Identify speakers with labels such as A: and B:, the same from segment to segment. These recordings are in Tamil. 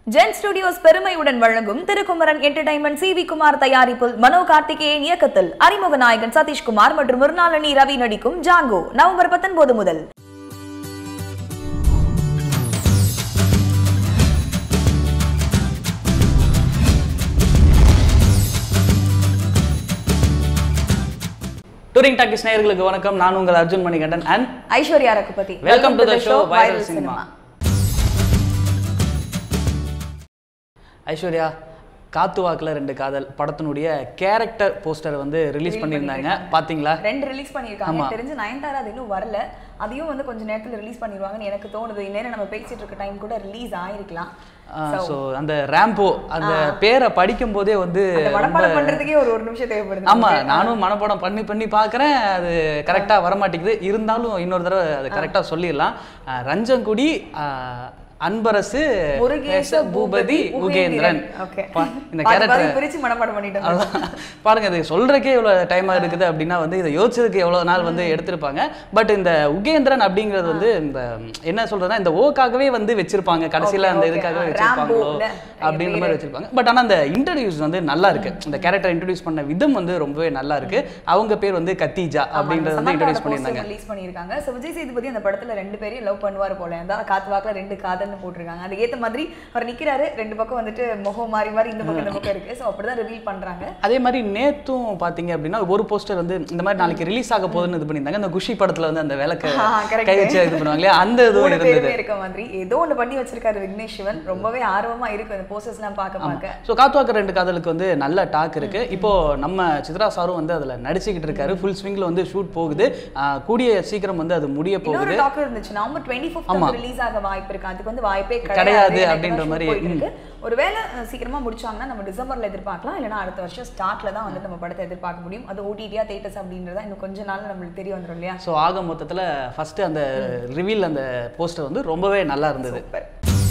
A: ஜென் ஸ்டுடியோஸ் பெருமையுடன் வழங்கும் Thirukumaran entertainment C V Kumar தயாரிப்பில் மனோ கார்த்திகேயன் இயக்கத்தில் அறிமுக நாயகன் சதீஷ்குமார் மற்றும் மிருணாளினி ரவி நடிக்கும் ஜாங்கோ நவம்பர் பத்தொன்பது முதல்
B: டூரிங் டாக்கிஸ் நேயர்களுக்கு வணக்கம் நான் உங்கள் Arjun Manikandan and
A: Aishwarya Raghupathi
B: Welcome to the show Viral Cinema. Aishwarya காத்து வாக்குல ரெண்டு காதல் படத்தினுடைய கேரக்டர் போஸ்டர் வந்து ரிலீஸ் பண்ணியிருந்தாங்க பாத்தீங்களா
A: ரெண்டு ரிலீஸ் பண்ணிருக்காங்க தெரிஞ்சு நயன்தாரா அது இன்னும் வரல அதையும் வந்து கொஞ்ச நேரத்துல ரிலீஸ் பண்ணிடுவாங்கன்னு எனக்கு தோணுது இந்நேரம் நம்ம பேசிட்டு இருக்க டைம் கூட ரிலீஸ் ஆயிருக்கலாம்
B: ஸோ அந்த ரேம்போ அந்த பேரை படிக்கும் போதே வந்து
A: அந்த மனப்பாடம் பண்றதுக்கே ஒரு ஒரு நிமிஷம் தேவைப்படுது
B: ஆமா நானும் மனப்பாடம் பண்ணி பண்ணி பார்க்கறேன் அது கரெக்டா வர மாட்டேங்குது இருந்தாலும் இன்னொரு தடவை அது கரெக்டா சொல்லிடலாம் அஹ், ரஞ்சங்குடி அஹ், அன்பரசு
A: முருகேச
B: பூபதி உகேந்திரன்
A: ஓகே
B: பா, இந்த
A: பாதி
B: கேரக்டர்
A: பாதி பிரிச்சு மனப்பாடம் பண்ணிட்டோம்
B: அதான். பாருங்க இது சொல்றதுக்கே இவ்வளவு டைமா இருக்குது அப்படின்னா வந்து இதை யோசிச்சதுக்கு எவ்வளவு நாள் வந்து எடுத்திருப்பாங்க பட் இந்த உகேந்திரன் அப்படிங்கிறது வந்து இந்த என்ன சொல்றதுன்னா இந்த ஓக்காகவே வந்து வச்சிருப்பாங்க கடைசியில
A: Okay,
B: அந்த
A: okay.
B: இதுக்காகவே
A: ஆ,
B: வச்சிருப்பாங்களோ
A: ராம்போல
B: அப்படின்ற மாதிரி வச்சிருப்பாங்க பட் ஆனா அந்த இன்ட்ரடியூஸ் வந்து நல்லா இருக்கு இந்த கேரக்டர் இன்ட்ரடியூஸ் பண்ண விதம் வந்து ரொம்பவே நல்லா இருக்கு அவங்க பேர் வந்து கத்தீஜா அப்படின்றத வந்து இன்ட்ரடியூஸ் பண்ணியிருந்தாங்க
A: ரிலீஸ் பண்ணிருக்காங்க சோ விஜய் சேதுபதி அந்த படத்துல ரெண்டு பேரையும் லவ் பண்ணுவார் போல அந்த காத்து வாக்குல ரெண்டு காதல்னு போட்டிருக்காங்க அதுக்கு ஏத்த மாதிரி அவர் நிக்கிறாரு ரெண்டு பக்கம் வந்துட்டு முகம் மாறி மாறி இந்த பக்கம் இந்த பக்கம் இருக்கு சோ அப்படிதான் ரிவீல் பண்றாங்க
B: அதே மாதிரி நேத்தும் பாத்தீங்க அப்படின்னா ஒரு போஸ்டர் வந்து இந்த மாதிரி நாளைக்கு ரிலீஸ் ஆக போகுதுன்னு இது பண்ணியிருந்தாங்க இந்த குஷி படத்துல வந்து அந்த விளக்க
A: ஆ, correct.
B: கை வச்சு இது பண்ணுவாங்க இல்லையா அந்த இதுவும்
A: மூணு
B: இருந்தது
A: பேருமே இருக்க மாதிரி ஏதோ ஒண்ணு பண்ணி வச்சிருக்காரு விக்னேஷ் சிவன் ரொம்பவே ஆர்வமா இருக்கு அந்த போஸ்டர்ஸ் எல்லாம் பார்க்க பார்க்க
B: ஸோ காத்துவாக்க ரெண்டு காதலுக்கு வந்து நல்ல டாக் இருக்கு இப்போ நம்ம சித்ரா சாரும் வந்து அதுல நடிச்சுக்கிட்டு இருக்காரு ஃபுல் ஸ்விங்ல வந்து ஷூட் போகுது ஆஹ் கூடிய சீக்கிரம் வந்து அது முடிய
A: இன்னொரு
B: போகுது
A: டாக் இருந்துச்சு நவம்பர் டுவெண்ட்டி ஃபிஃப்த் ரிலீஸ் ஆக வாய்ப்பு இருக்கு அதுக்கு வந்து வாய்ப்பே
B: கிடையாது
A: எனக்கு
B: அப்படின்ற
A: தான்
B: மாதிரி,
A: shoot போயிட்டு இருக்கு. ஒருவேளை அஹ், சீக்கிரமா முடிச்சாங்கன்னா நம்ம டிசம்பர்ல எதிர்பார்க்கலாம் இல்லைன்னா அடுத்த வருஷம் ஸ்டார்ட்ல தான் வந்து நம்ம படத்தை எதிர்பார்க்க முடியும் அது ஓடிடியா தேட்டர்ஸ் அப்படின்றதா இன்னும் கொஞ்ச நாள்ல நம்மளுக்கு தெரிய வந்துரும் இல்லையா
B: ஸோ ஆக மொத்தத்துல ஃபர்ஸ்ட் அந்த ரிவீல் அந்த போஸ்டர் வந்து ரொம்பவே நல்லா இருந்தது
A: சூப்பர்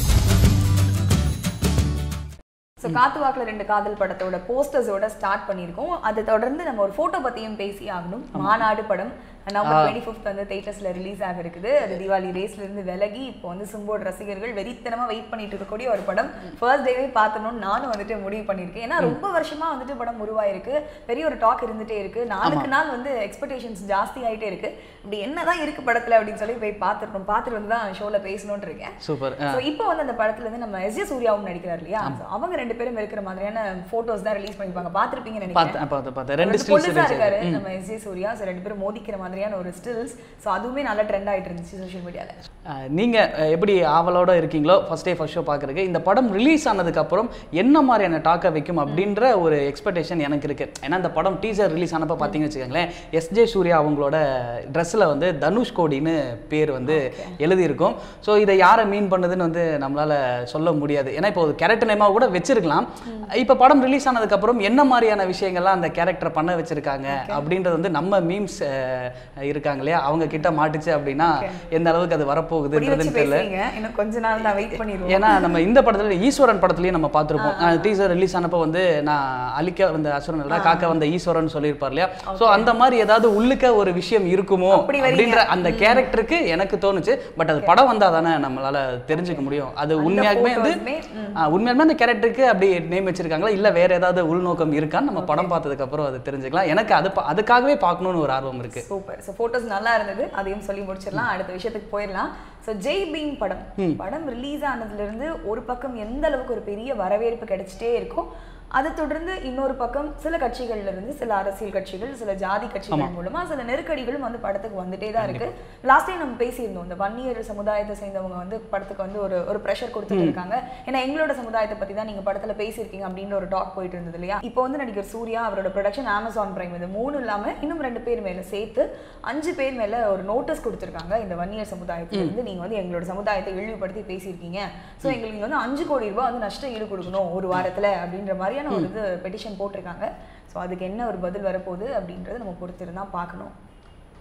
A: ஸோ காத்து வாக்குல ரெண்டு காதல் படத்தோட போஸ்டர்ஸோட ஸ்டார்ட் பண்ணியிருக்கோம் அதை தொடர்ந்து நம்ம ஒரு போட்டோ பத்தியும் பேசி ஆகணும் மாநாடு படம் நவம்பர் டுவெண்ட்டி ஃபிஃப்த் வந்து தேட்டர்ஸ்ல ரிலீஸ் ஆக இருக்குது அது தீபாவளி ரேஸ்ல இருந்து விலகி இப்போ வந்து சிம்போட ரசிகர்கள் வெறித்தனமா வெயிட் பண்ணிட்டு இருக்கக்கூடிய ஒரு படம் ஃபர்ஸ்ட் டேவே பார்த்தணும்னு நானும் வந்துட்டு முடிவு பண்ணியிருக்கேன் ஏன்னா ரொம்ப வருஷமா வந்துட்டு படம் உருவாயிருக்கு பெரிய ஒரு டாக் இருந்துட்டே இருக்கு நாளுக்கு நாள் வந்து எக்ஸ்பெக்டேஷன்ஸ் ஜாஸ்தி ஆயிட்டே இருக்கு இப்படி என்னதான் இருக்கு படத்துல அப்படின்னு சொல்லி போய் பார்த்துருக்கோம் பார்த்துட்டு வந்து தான் ஷோல பேசணும்னு இருக்கேன்
B: சூப்பர்
A: ஸோ இப்போ வந்து அந்த படத்துல வந்து நம்ம எஸ் ஜே சூர்யாவும் நடிக்கிறார் இல்லையா So அவங்க ரெண்டு பேரும் இருக்கிற மாதிரியான போட்டோஸ் தான் ரிலீஸ் பண்ணிருப்பாங்க பார்த்திருப்பீங்கன்னு நினைக்கிறேன்
B: பார்த்தேன் பார்த்தேன் பார்த்தேன் ரெண்டு
A: ரெண்டு
B: ஸ்டில்ஸ்
A: பொலிசா இருக்காரு நம்ம எஸ் ஜே சூர்யா ஸோ ரெண்டு பேரும் மோதிக்கிற மாதிரியான ஒரு ஸ்டில்ஸ் ஸோ அதுவுமே நல்லா ட்ரெண்ட் ஆயிட்டு இருந்துச்சு சோஷியல் மீடியால
B: ஆஹ் நீங்க அஹ், எப்படி ஆவலோட இருக்கீங்களோ ஃபர்ஸ்ட் டே ஃபர்ஸ்ட் ஷோ பார்க்கறதுக்கு இந்த படம் ரிலீஸ் ஆனதுக்கு அப்புறம் என்ன மாதிரியான டாக்கை வைக்கும் அப்படின்ற ஒரு எக்ஸ்பெக்டேஷன் எனக்கு இருக்கு ஏன்னா இந்த படம் டீசர் ரிலீஸ் ஆனப்ப பார்த்தீங்கன்னு வச்சுக்கோங்களேன் எஸ் ஜே சூர்யா அவங்களோட ட்ரெஸ்ஸில் வந்து தனுஷ் கோடின்னு பேர் வந்து எழுதியிருக்கும் ஸோ இதை யாரை மீன் பண்ணுதுன்னு வந்து நம்மளால சொல்ல முடியாது ஏன்னா இப்போ ஒரு கேரக்டர் நேமாக கூட வச்சிருக்கலாம் இப்போ படம் ரிலீஸ் ஆனதுக்கப்புறம் என்ன மாதிரியான விஷயங்கள்லாம் அந்த கேரக்டர் பண்ண வச்சிருக்காங்க அப்படின்றது வந்து நம்ம மீம்ஸ் இருக்காங்க இல்லையா அவங்க கிட்ட மாட்டுச்சு அப்படின்னா எந்த அளவுக்கு அது
A: புடி வச்சு
B: வரப்போகுதுன்றதுன்னு தெரியல
A: பேசுறீங்க இன்னும் கொஞ்ச நாள் தான் வெயிட் பண்ணிடுவோம்
B: ஏன்னா நம்ம இந்த படத்துல ஈஸ்வரன் படத்துலயும் நம்ம பார்த்திருப்போம் டீசர் ரிலீஸ் ஆனப்ப வந்து நான் அழிக்க வந்த அசுரன் இல்ல காக்க வந்த ஈஸ்வரன் சொல்லியிருப்பார் இல்லையா சோ அந்த மாதிரி ஏதாவது உள்ளுக்க ஒரு விஷயம் இருக்குமோ
A: அப்படி வரீங்க.
B: அப்படின்ற அந்த கேரக்டருக்கு எனக்கு தோணுச்சு பட் அது படம் வந்தா தானே நம்மளால தெரிஞ்சுக்க முடியும் அது உண்மையாலுமே வந்து
A: photos-மே,
B: ஆ, உண்மையாலுமே அந்த கேரக்டருக்கு அப்படி நேம் வச்சிருக்காங்களா இல்ல வேற ஏதாவது உள்நோக்கம் இருக்கான்னு நம்ம படம் பார்த்ததுக்கு அப்புறம் அது தெரிஞ்சுக்கலாம் எனக்கு அது பா- அதுக்காகவே பார்க்கணும்னு ஒரு ஆர்வம் இருக்கு
A: சூப்பர் ஸோ ஃபோட்டோஸ் நல்லா இருந்தது அதையும் சொல்லி முடிச்சிடலாம் அடுத்த விஷயத்துக்கு போயிடலாம் ஸோ ஜெய் பீம் படம் படம் ரிலீஸ் ஆனதுல இருந்து ஒரு பக்கம் எந்த அளவுக்கு ஒரு பெரிய வரவேற்பு கிடைச்சிட்டே இருக்கும் அதை தொடர்ந்து இன்னொரு பக்கம் சில கட்சிகள்ல இருந்து சில அரசியல் கட்சிகள் சில ஜாதி கட்சிகள் மூலமா சில நெருக்கடிகளும் வந்து படத்துக்கு வந்துட்டே தான் இருக்கு லாஸ்ட் டைம் நம்ம பேசியிருந்தோம் இந்த வன்னியர் சமுதாயத்தை சேர்ந்தவங்க வந்து படத்துக்கு வந்து ஒரு ஒரு ப்ரெஷர் கொடுத்துட்டு இருக்காங்க ஏன்னா எங்களோட சமுதாயத்தை பத்தி தான் நீங்க படத்துல பேசியிருக்கீங்க அப்படின்ற ஒரு டாக் போயிட்டு இருந்தது இல்லையா இப்போ வந்து நடிகர் சூர்யா அவரோட ப்ரொடக்ஷன் அமேசான் பிரைம் இது மூணு இல்லாம இன்னும் ரெண்டு பேர் மேல சேர்த்து அஞ்சு பேர் மேல ஒரு நோட்டீஸ் கொடுத்துருக்காங்க இந்த வன்னியர் சமுதாயத்துல இருந்து நீங்க வந்து எங்களோட சமுதாயத்தை இழிவுபடுத்தி பேசியிருக்கீங்க ஸோ எங்களுக்கு நீங்க வந்து அஞ்சு கோடி ரூபாய் வந்து நஷ்ட ஈடு கொடுக்கணும் ஒரு வாரத்துல அப்படின்ற மாதிரியான ஒரு இது பெட்டிஷன் போட்டிருக்காங்க ஸோ அதுக்கு என்ன ஒரு பதில் வரப்போகுது அப்படின்றத நம்ம பொறுத்திருந்தா பார்க்கணும்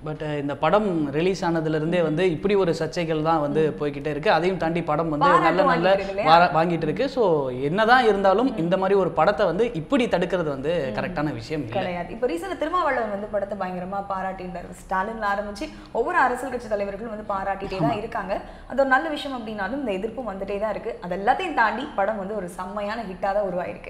B: பட் இந்த படம் ரிலீஸ் ஆனதுலேருந்தே வந்து இப்படி ஒரு சர்ச்சைகள் தான் வந்து போய்கிட்டே இருக்கு அதையும் தாண்டி படம் வந்து
A: பாராட்டு
B: நல்ல நல்ல
A: வாங்கிட்டு இருக்கு
B: வார- வாங்கிட்டு இருக்கு ஸோ என்னதான் இருந்தாலும் இந்த மாதிரி ஒரு படத்தை வந்து இப்படி தடுக்கிறது வந்து கரெக்டான விஷயம் இல்லை
A: கிடையாது இப்போ ரீசெண்டாக திருமாவளவன் வந்து படத்தை பயங்கரமா பாராட்டியிருந்தார் ஸ்டாலின்ல ஆரம்பிச்சு ஒவ்வொரு அரசியல் கட்சி தலைவர்களும் வந்து பாராட்டிட்டே தான் இருக்காங்க அது ஒரு நல்ல விஷயம் அப்படின்னாலும் இந்த எதிர்ப்பும் வந்துட்டே தான் இருக்கு அது எல்லாத்தையும் தாண்டி படம் வந்து ஒரு செம்மையான ஹிட்டாக தான் உருவாயிருக்கு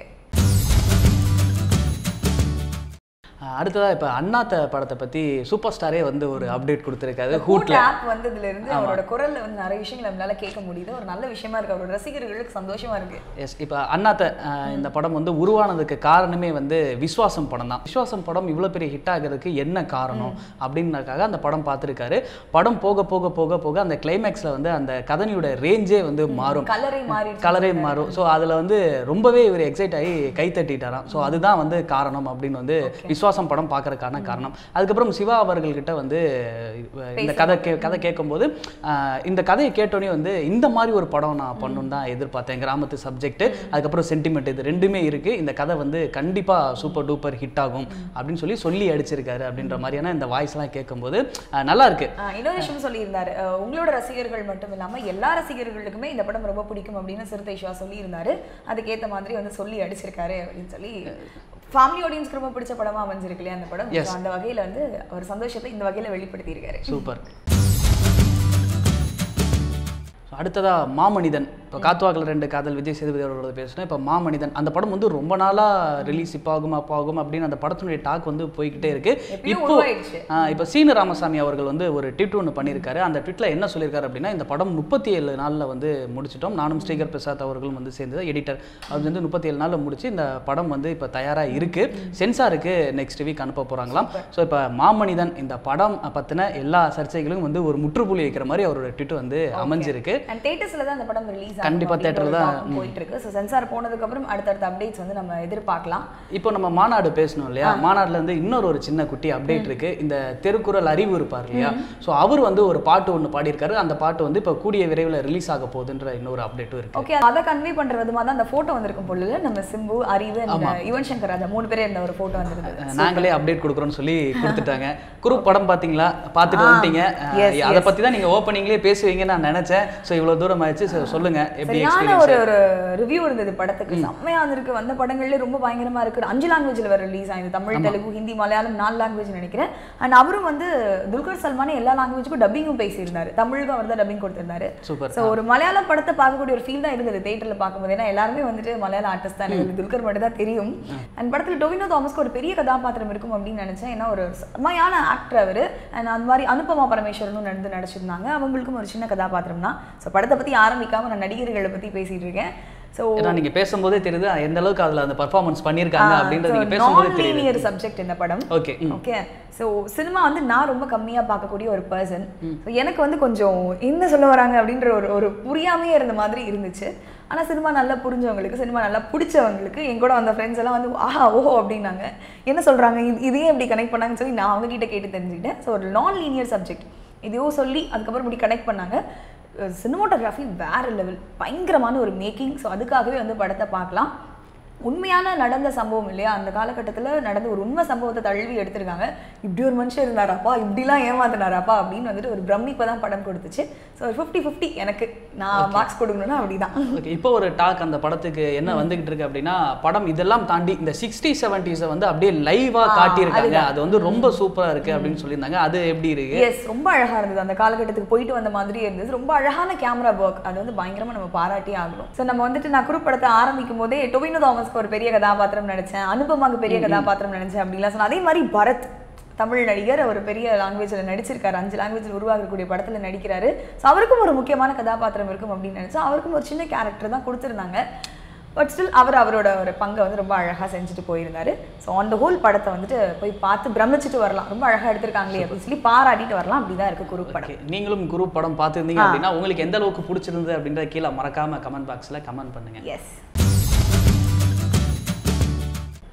B: அஹ் அடுத்ததா இப்போ அண்ணாத்த படத்தை பத்தி சூப்பர் ஸ்டாரே வந்து ஒரு அப்டேட் கொடுத்துருக்காரு
A: ஹூட்
B: ஹூட்ல
A: ஆப் வந்ததுல இருந்து அவரோட குரல்ல வந்து நிறைய விஷயங்கள் நம்மளால கேட்க முடியுது ஒரு நல்ல விஷயமா இருக்கு அவரோட ரசிகர்களுக்கு சந்தோஷமா இருக்கு
B: எஸ் இப்போ அண்ணாத்த அஹ், இந்த படம் வந்து உருவானதுக்கு காரணமே வந்து விஸ்வாசம் படம் தான் விஸ்வாசம் படம் இவ்வளோ பெரிய ஹிட் ஆகிறதுக்கு என்ன காரணம் அப்படின்றதுக்காக அந்த படம் பார்த்துருக்காரு படம் போக போக போக போக அந்த கிளைமேக்ஸில் வந்து அந்த கதனியோட ரேஞ்சே வந்து மாறும்
A: கலரை மாறி
B: கலரே மாறும் ஸோ அதில் வந்து ரொம்பவே இவர் எக்ஸைட் ஆகி கை தட்டிட்டாராம் ஸோ அதுதான் வந்து காரணம் அப்படின்னு வந்து விஸ்வாசம் படம் பார்க்கறதுக்கான காரணம் அதுக்கப்புறம் சிவா அவர்கள்கிட்ட வந்து அஹ், இந்த கதை கே கதை கேட்கும்போது அஹ், இந்த கதையை கேட்டோன்னே வந்து இந்த மாதிரி ஒரு படம் நான் பண்ணணும்னு தான் எதிர்பார்த்தேன் கிராமத்து சப்ஜெக்ட் அதுக்கப்புறம் சென்டிமெண்ட் இது ரெண்டுமே இருக்கு இந்த கதை வந்து கண்டிப்பாக சூப்பர் டூப்பர் ஹிட் ஆகும் அப்படின்னு சொல்லி சொல்லி அடிச்சிருக்காரு அப்படின்ற மாதிரியான இந்த வாய்ஸ்லாம் கேட்கும்போது அஹ், நல்லா இருக்கு
A: ஆஹ் இன்னொரு விஷயம் சொல்லியிருந்தாரு அஹ் உங்களோட ரசிகர்கள் மட்டும் இல்லாம எல்லா ரசிகர்களுக்குமே இந்த படம் ரொம்ப பிடிக்கும் அப்படின்னு சிறுத்தை சிவா சொல்லியிருந்தாரு அதுக்கேத்த மாதிரி வந்து சொல்லி அடிச்சிருக்காரு அப்படின்னு சொல்லி ஃபேமிலி ஆடியன்ஸ்க்கு ரொம்ப பிடிச்ச படமா அமைஞ்சிருக்கு இல்லையா அந்த படம்
B: Yes.
A: So அந்த வகையில வந்து ஒரு சந்தோஷத்தை இந்த வகையில வெளிப்படுத்தியிருக்காரு
B: சூப்பர் அடுத்ததா மாமனிதன் இப்போ காத்துவாக்கில் ரெண்டு காதல் விஜய் சேதுபதி அவர்களோட பேசினேன் இப்போ மாமனிதன் அந்த படம் வந்து ரொம்ப நாளா ரிலீஸ் இப்போ ஆகும் அப்போ ஆகும் அப்படின்னு அந்த படத்தினுடைய டாக் வந்து போய்கிட்டே இருக்கு
A: எப்பயும்
B: இப்போ
A: உருவாயிடுச்சு.
B: ஆ, இப்போ சீனு ராமசாமி அவர்கள் வந்து ஒரு ட்விட் ஒன்று பண்ணியிருக்காரு அந்த ட்விட்டில் என்ன சொல்லியிருக்காரு அப்படின்னா இந்த படம் முப்பத்தி ஏழு நாளில் வந்து முடிச்சிட்டோம் நானும் ஸ்ரீகர் பிரசாத் அவர்களும் வந்து சேர்ந்து எடிட்டர் அவர் வந்து முப்பத்தி ஏழு நாளில் முடிச்சு இந்த படம் வந்து இப்போ தயாராக இருக்கு சென்சாருக்கு நெக்ஸ்ட் வீக் அனுப்ப போகிறாங்களாம் ஸோ இப்போ மாமனிதன் இந்த படம் பற்றின எல்லா சர்ச்சைகளும் வந்து ஒரு முற்றுப்புள்ளி வைக்கிற மாதிரி அவரோட ட்விட் வந்து அமைஞ்சிருக்கு
A: அண்ட் தேட்டர்ஸ்ல தான் அந்த படம் ரிலீஸ்
B: கண்டிப்பா theatre ல தான்,
A: போயிட்டு இருக்கு ஸோ சென்சார் போனதுக்கு அப்புறம் அடுத்தடுத்த அப்டேட்ஸ் வந்து நம்ம எதிர்பார்க்கலாம்
B: இப்போ நம்ம மாநாடு பேசணும் இல்லையா மாநாடுல இருந்து இன்னொரு ஒரு சின்ன குட்டி அப்டேட் இருக்கு இந்த திருக்குறள் அறிவு இருப்பார் இல்லையா ஸோ அவர் வந்து ஒரு பாட்டு ஒன்று பாடியிருக்காரு அந்த பாட்டு வந்து இப்போ கூடிய விரைவில் ரிலீஸ் ஆக போகுதுன்ற இன்னொரு அப்டேட்டும் இருக்கு
A: ஓகே அதை கன்வே பண்ற விதமா தான் அந்த போட்டோ வந்திருக்கும் பொழுது நம்ம சிம்பு அறிவு and யுவன் சங்கர் ராஜா மூணு பேரே இருந்த ஒரு போட்டோ வந்திருந்தது
B: அஹ் நாங்களே அப்டேட் கொடுக்குறோம்னு சொல்லி கொடுத்துட்டாங்க குரூப் படம் பாத்தீங்களா பார்த்துட்டு
A: ஆ,
B: வந்துட்டீங்க
A: yes,
B: அதை பத்தி தான் நீங்க ஓப்பனிங்லேயே பேசுவீங்கன்னு நான் நினைச்சேன் ஸோ இவ்வளவு தூரம் ஆயிடுச்சு So சொல்லுங்க எப்படி
A: சரியான
B: எக்ஸ்பீரியன்ஸ்
A: ஒரு ஒரு ரிவ்யூ இருந்தது படத்துக்கு செம்மையா வந்திருக்கு வந்த படங்கள்ல ரொம்ப பயங்கரமா இருக்கு அஞ்சு லாங்குவேஜ்ல வர ரிலீஸ் ஆகுது தமிழ் தெலுங்கு ஹிந்தி மலையாளம் நாலு லாங்குவேஜ் நினைக்கிறேன் அண்ட் அவரும் வந்து துல்கர் சல்மானே எல்லா லாங்குவேஜுக்கும் டப்பிங்கும் பேசியிருந்தாரு தமிழுக்கும் அவர் தான் டப்பிங் கொடுத்திருந்தாரு
B: சூப்பர்
A: ஸோ ஒரு மலையாள படத்தை பார்க்கக்கூடிய ஒரு ஃபீல் தான் இருந்தது தேட்டரில் பார்க்கும்போது ஏன்னா எல்லாருமே வந்துட்டு மலையாள ஆர்டிஸ்ட் தான் எனக்கு துல்கர் மட்டும் தான் தெரியும் அண்ட் படத்தில் டொவினோ தாமஸ்க்கு ஒரு பெரிய கதாபாத்திரம் இருக்கும் அப்படின்னு நினைச்சேன் ஏன்னா ஒரு செம்மையான ஆக்டர் அவர் அண்ட் அந்த மாதிரி அனுபமா பரமேஸ்வரனும் நடந்து நடிச்சிருந்தாங்க அவங்களுக்கும் ஒரு சின்ன கதாபாத்திரம் தான் ஸோ படத்தை பற்றி ஆரம்பிக்காம நான் நடிகர்களை பற்றி பேசிட்டு இருக்கேன் ஸோ
B: ஏன்னா நீங்க பேசும்போதே தெரியுது எந்த அளவுக்கு அதுல அந்த பர்ஃபார்மன்ஸ் பண்ணியிருக்காங்க அப்படின்றது நீங்க பேசும்போதே தெரியுது
A: லீனியர் சப்ஜெக்ட் இந்த படம்
B: ஓகே
A: ஓகே ஸோ சினிமா வந்து நான் ரொம்ப கம்மியாக பார்க்கக்கூடிய ஒரு பர்சன் ஸோ எனக்கு வந்து கொஞ்சம் என்ன சொல்ல வராங்க அப்படின்ற ஒரு ஒரு புரியாமையே இருந்த மாதிரி இருந்துச்சு ஆனால் சினிமா நல்லா புரிஞ்சவங்களுக்கு சினிமா நல்லா பிடிச்சவங்களுக்கு என் கூட வந்த ஃப்ரெண்ட்ஸ் எல்லாம் வந்து ஆஹா ஓஹோ அப்படின்னாங்க என்ன சொல்கிறாங்க இது இதையே எப்படி கனெக்ட் பண்ணாங்கன்னு சொல்லி நான் அவங்க கிட்ட கேட்டு தெரிஞ்சுக்கிட்டேன் ஸோ ஒரு நான் லீனியர் சப்ஜெக்ட் இதையோ சொல்லி அதுக்கப்புறம் இப்படி கனெக்ட் பண்ணாங்க சினிமாட்டோகிராஃபி வேற லெவல் பயங்கரமான ஒரு மேக்கிங் ஸோ அதுக்காகவே வந்து படத்தை பார்க்கலாம் உண்மையான நடந்த சம்பவம் இல்லையா அந்த காலகட்டத்தில் நடந்த ஒரு உண்மை சம்பவத்தை தழுவி எடுத்திருக்காங்க இப்படி ஒரு மனுஷன் இருந்தாராப்பா இப்படிலாம் ஏமாத்தினாராப்பா அப்படின்னு வந்துட்டு ஒரு பிரமிப்பை தான் படம் கொடுத்துச்சு ஸோ ஒரு ஃபிஃப்டி ஃபிஃப்டி எனக்கு நான் மார்க்ஸ் கொடுக்கணும்னா அப்படிதான்
B: ஓகே இப்போ ஒரு டாக் அந்த படத்துக்கு என்ன வந்துகிட்டு இருக்கு அப்படின்னா படம் இதெல்லாம் தாண்டி இந்த சிக்ஸ்டி செவன்டிஸை வந்து அப்படியே லைவா காட்டியிருக்காங்க அது வந்து ரொம்ப சூப்பரா இருக்கு அப்படின்னு சொல்லியிருந்தாங்க அது எப்படி இருக்கு
A: எஸ் ரொம்ப அழகா இருந்தது அந்த காலகட்டத்துக்கு போயிட்டு வந்த மாதிரியே இருந்தது ரொம்ப அழகான கேமரா ஒர்க் அது வந்து பயங்கரமா நம்ம பாராட்டி ஆகணும் ஸோ நம்ம வந்துட்டு நான் குறுப்படத்தை ஆரம்பிக்கும் போதே டொவினோ தாமஸ்க்கு ஒரு பெரிய கதாபாத்திரம் நடிச்சேன் அனுபமாக்கு பெரிய கதாபாத்திரம் நடிச்சேன் அப்படின்லாம் சொன்னேன் அதே மாதிரி பரத் தமிழ் நடிகர் அவர் பெரிய லாங்குவேஜில் நடிச்சிருக்காரு அஞ்சு லாங்குவேஜில் உருவாகக்கூடிய படத்தில் நடிக்கிறாரு ஸோ அவருக்கும் ஒரு முக்கியமான கதாபாத்திரம் இருக்கும் அப்படின்னு நினைச்சா அவருக்கும் ஒரு சின்ன கேரக்டர் தான் கொடுத்துருந்தாங்க பட் ஸ்டில் அவர் அவரோட ஒரு பங்கை வந்து ரொம்ப அழகாக செஞ்சுட்டு போயிருந்தாரு ஸோ ஆன் த ஹோல் படத்தை வந்துட்டு போய் பார்த்து பிரமிச்சிட்டு வரலாம் ரொம்ப அழகாக எடுத்திருக்காங்களே அப்படின்னு சொல்லி பாராட்டிட்டு வரலாம் அப்படிதான் இருக்கு குரு படம்
B: Okay. நீங்களும் குரூப் படம் பார்த்துருந்தீங்க அப்படின்னா உங்களுக்கு எந்த அளவுக்கு பிடிச்சிருந்தது அப்படின்றத கீழே மறக்காம கமெண்ட் பாக்ஸ்ல கமெண்ட் பண்ணுங்க
A: எஸ்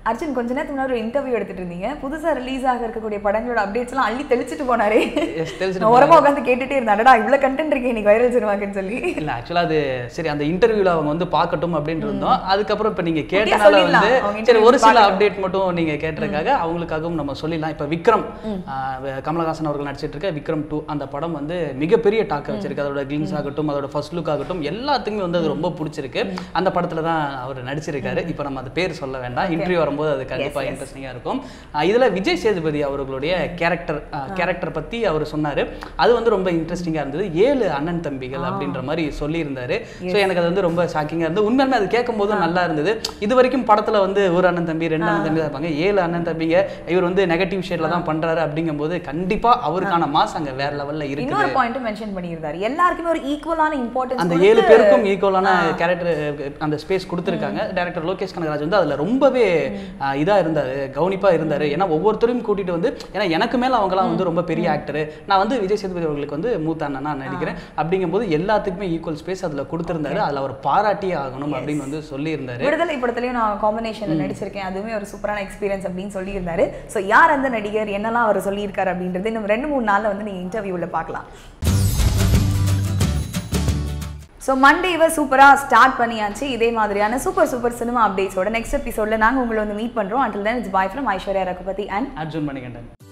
A: அர்ஜுன் கொஞ்ச நேரத்துக்கு முன்னாடி ஒரு இன்டர்வியூ எடுத்துட்டு இருந்தீங்க புதுசா ரிலீஸ் ஆக இருக்கக்கூடிய படங்களோட அப்டேட்ஸ் எல்லாம் அள்ளி தெளிச்சிட்டு போனாரே
B: Yes, தெளிச்சிட்டு
A: நான் உரமா உட்காந்து கேட்டுட்டே இருந்தேன் அடடா இவ்வளவு கண்டென்ட் இருக்கே இன்னைக்கு வைரல் சினிமாக்குன்னு சொல்லி
B: இல்ல ஆக்சுவலா அது சரி அந்த இன்டர்வியூல அவங்க வந்து பார்க்கட்டும் அப்படின்னு இருந்தோம் அதுக்கப்புறம் இப்ப நீங்க கேட்டனால
A: சொல்லிடலாம்.
B: வந்து
A: அவங்க
B: சரி
A: interview
B: ஒரு சில
A: பார்க்கட்டும்.
B: அப்டேட் மட்டும் நீங்க கேட்டிருக்காங்க அவங்களுக்காகவும் நம்ம சொல்லிடலாம் இப்ப விக்ரம் ஆஹ் வே- கமலஹாசன் அவர்கள் நடிச்சிட்டு இருக்க விக்ரம் டூ அந்த படம் வந்து மிகப்பெரிய டாக்க வச்சிருக்கு அதோட கிளிம்ஸ் ஆகட்டும் அதோட ஃபர்ஸ்ட் லுக் ஆகட்டும் எல்லாத்துக்குமே வந்து அது ரொம்ப பிடிச்சிருக்கு அந்த படத்துல தான் அவர் நடிச்சிருக்காரு இப்ப நம்ம அந்த பேர் சொல்ல வேண்டாம் இன்டர்வியூ வரும்போது அது கண்டிப்பா
A: yes.
B: இன்ட்ரெஸ்டிங்கா இருக்கும் ஆஹ் இதுல விஜய் சேதுபதி அவர்களுடைய கேரக்டர் கேரக்டர் பத்தி அவர் சொன்னாரு அது வந்து ரொம்ப இன்ட்ரெஸ்டிங்கா இருந்தது ஏழு அண்ணன் தம்பிகள் அப்படின்ற மாதிரி சொல்லியிருந்தாரு ஸோ எனக்கு அது வந்து ரொம்ப ஷாக்கிங்கா இருந்தது உண்மையுமே அது கேட்கும் போதும் நல்லா இருந்தது இது வரைக்கும் படத்துல வந்து ஒரு அண்ணன் தம்பி ரெண்டு அண்ணன் தம்பி தான் இருப்பாங்க ஏழு அண்ணன் தம்பிங்க இவர் வந்து நெகட்டிவ் ஷேட்ல தான் பண்றாரு அப்படிங்கும்போது கண்டிப்பா அவருக்கான மாஸ் அங்க வேற லெவல்ல இருக்குது
A: இன்னொரு பாயிண்ட் மென்ஷன் பண்ணியிருந்தாரு எல்லாருக்குமே ஒரு ஈக்குவலான இம்பார்ட்டன்ஸ்
B: அந்த ஏழு பேருக்கும் ஈக்குவலான கேரக்டர் அந்த ஸ்பேஸ் கொடுத்துருக்காங்க டேரக்டர் லோகேஷ் கனகராஜ் வந்து அதுல ரொம்பவே ஆஹ், இதா இருந்தாரு கவனிப்பா இருந்தாரு ஏன்னா ஒவ்வொருத்தரையும் கூட்டிட்டு வந்து ஏன்னா எனக்கு மேல அவங்கலாம் வந்து ரொம்ப பெரிய ஆக்டர் நான் வந்து விஜய் சேதுபதி அவர்களுக்கு வந்து மூத்த அண்ணனா நடிக்கிறேன் அப்படிங்கும்போது எல்லாத்துக்குமே ஈக்குவல் ஸ்பேஸ் அதுல கொடுத்திருந்தாரு அதுல அவர் பாராட்டியே ஆகணும் அப்படின்னு வந்து சொல்லியிருந்தாரு
A: விடுதலை படத்துலயும் நான் காம்பினேஷன்ல நடிச்சிருக்கேன் அதுவுமே ஒரு சூப்பரான எக்ஸ்பீரியன்ஸ் அப்படின்னு சொல்லியிருந்தாரு ஸோ யார் அந்த நடிகர் என்னெல்லாம் அவர் சொல்லியிருக்காரு அப்படின்றது இன்னும் ரெண்டு மூணு நாள்ல வந்து நீங்க இன்டர்வியூல பார்க்கலாம் ஸோ மண்டேவை சூப்பராக ஸ்டார்ட் பண்ணியாச்சு இதே மாதிரியான சூப்பர் சூப்பர் சினிமா அப்டேட்ஸோட நெக்ஸ்ட் எபிசோடில் நாங்கள் உங்களை வந்து மீட் பண்ணுறோம் until then it's bye from Aishwarya Raghupathi and
B: Arjun Manikandan